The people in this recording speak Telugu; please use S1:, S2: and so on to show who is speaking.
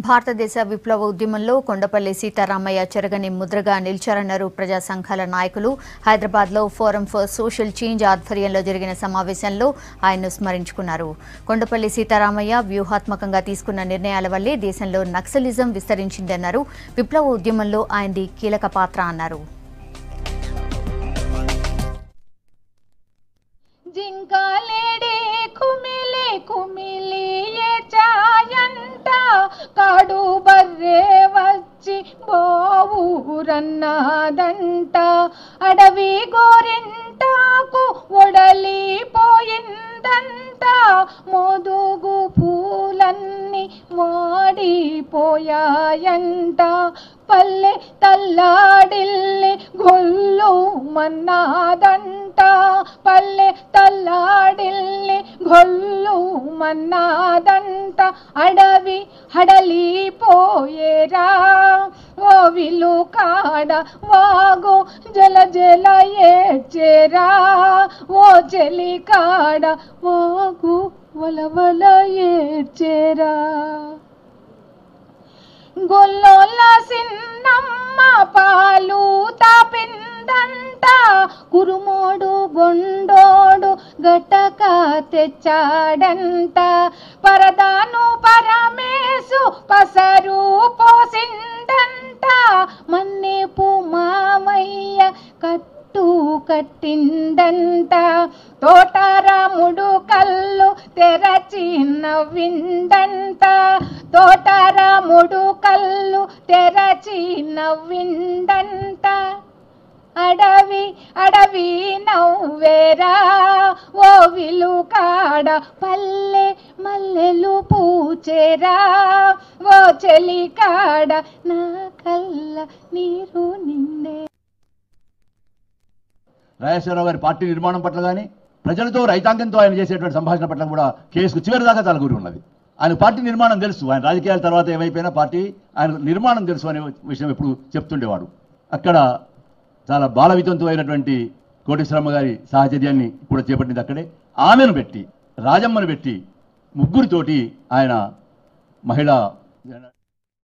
S1: భారతదేశ విప్లవ ఉద్యమంలో కొండపల్లి సీతారామయ్య చెరగని ముద్రగా నిలిచారన్నారు ప్రజా సంఘాల నాయకులు హైదరాబాద్లో ఫోరం ఫర్ సోషల్ చేంజ్ ఆధ్వర్యంలో జరిగిన సమావేశంలో ఆయన్ను స్మరించుకున్నారు కొండపల్లి సీతారామయ్య వ్యూహాత్మకంగా తీసుకున్న నిర్ణయాల వల్లే దేశంలో నక్సలిజం విస్తరించిందన్నారు విప్లవ ఉద్యమంలో ఆయనది కీలక పాత్ర అన్నారు
S2: జింకాలేడే కుమిలి కుమిలి ఏచాయంట కాడు బర్రే వచ్చి బోవురన్నాదంట అడవి గోరింటాకు ఒడలిపోయిందంట మోదుగు పూలన్నీ మాడిపోయాయంట పల్లె తల్లాడిల్లి గొల్లు మన్నాదంట పల్లె తల్లాడిల్లి గొల్లు మన్నాదంట అడవి హడలిపోయేరా ఓ విలు కాడ వాగు జల జల ఏడ్చేరా ఓ చెలి కాడ వాగు వల వల ఏడ్చేరా గొల్లోల సిన్నమ్మ పాలు తాపిందంట కురుమోడు గొండోడు గటక తెచ్చాడంట పరదాను పరమేశు పసరు పోసిందంట మన్నెపు మామయ్య కట్టు కట్టిందంట తోటారాముడు కళ్ళు తెరచి నవ్విందంట తోటారాముడు కళ్ళు తెరచి నవ్విందంట అడవి అడవి నవ్వేరా ఓ విలు కాడ పల్లె మల్లెలు పూచేరా ఓ చెలి కాడ నా కళ్ళ నీరు నిండే
S3: రాజేశ్వరరావు గారి పార్టీ నిర్మాణం పట్ల కానీ ప్రజలతో రైతాంగంతో ఆయన చేసేటువంటి సంభాషణ పట్ల కూడా కేసుకు చివరి దాకా తలగూరి ఉన్నది ఆయన పార్టీ నిర్మాణం తెలుసు ఆయన రాజకీయాల తర్వాత ఏమైపోయినా పార్టీ ఆయన నిర్మాణం తెలుసు అనే విషయం ఎప్పుడు చెప్తుండేవాడు అక్కడ చాలా బాలవితంతో అయినటువంటి కోటేశ్వరమ్మ గారి సాహచర్యాన్ని కూడా చేపట్టింది అక్కడే ఆమెను పెట్టి రాజమ్మను పెట్టి ముగ్గురితోటి ఆయన మహిళా